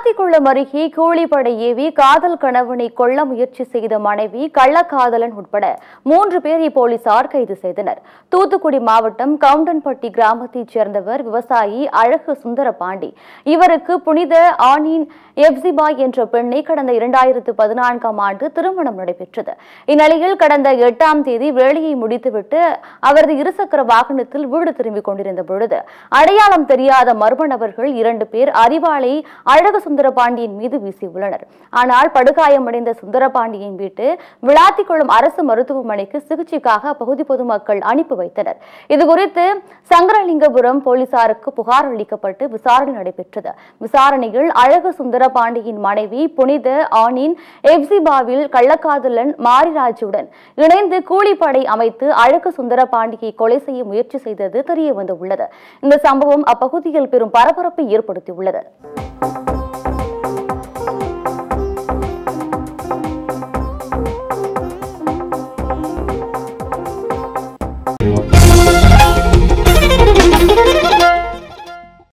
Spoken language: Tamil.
விளாத்திக்குளம் அருகே கூலிப்படை ஏவி காதல் கணவனை கொல்ல முயற்சி செய்த மனைவி கள்ளக்காதலன் உட்பட மூன்று பேரை போலீசார் கைது செய்தனர் தூத்துக்குடி மாவட்டம் கவுண்டன்பட்டி கிராமத்தைச் சேர்ந்தவர் விவசாயி அழகு சுந்தரபாண்டி இவருக்கு புனித ஆனின் எப்சிபா என்ற பெண்ணை கடந்த இரண்டாயிரத்து பதினான்காம் ஆண்டு திருமணம் நடைபெற்றது இந்நிலையில் கடந்த எட்டாம் தேதி வேலையை முடித்துவிட்டு அவரது இருசக்கர வாகனத்தில் வீடு திரும்பிக் கொண்டிருந்த பொழுது அடையாளம் தெரியாத மர்ம நபர்கள் இரண்டு பேர் அறிவாளை அழகு சுந்தரபாண்டியன் மீது வீசியுள்ளனர் ஆனால் படுகாயமடைந்த சுந்தரபாண்டியன் வீட்டு விளாத்திக்குளம் அரசு மருத்துவமனைக்கு சிகிச்சைக்காக அப்பகுதி பொதுமக்கள் அனுப்பி வைத்தனர் இதுகுறித்து சங்கரலிங்கபுரம் போலீசாருக்கு புகார் அளிக்கப்பட்டு விசாரணை நடைபெற்றது விசாரணையில் அழகு சுந்தரபாண்டியின் மனைவி புனித ஆனின் எப்சிபாவில் கள்ளக்காதலன் மாரிராஜுடன் இணைந்து கூலிப்படை அமைத்து அழகு சுந்தரபாண்டியை கொலை செய்ய முயற்சி செய்தது தெரிய வந்துள்ளது இந்த சம்பவம் அப்பகுதியில் பெரும் பரபரப்பை ஏற்படுத்தியுள்ளது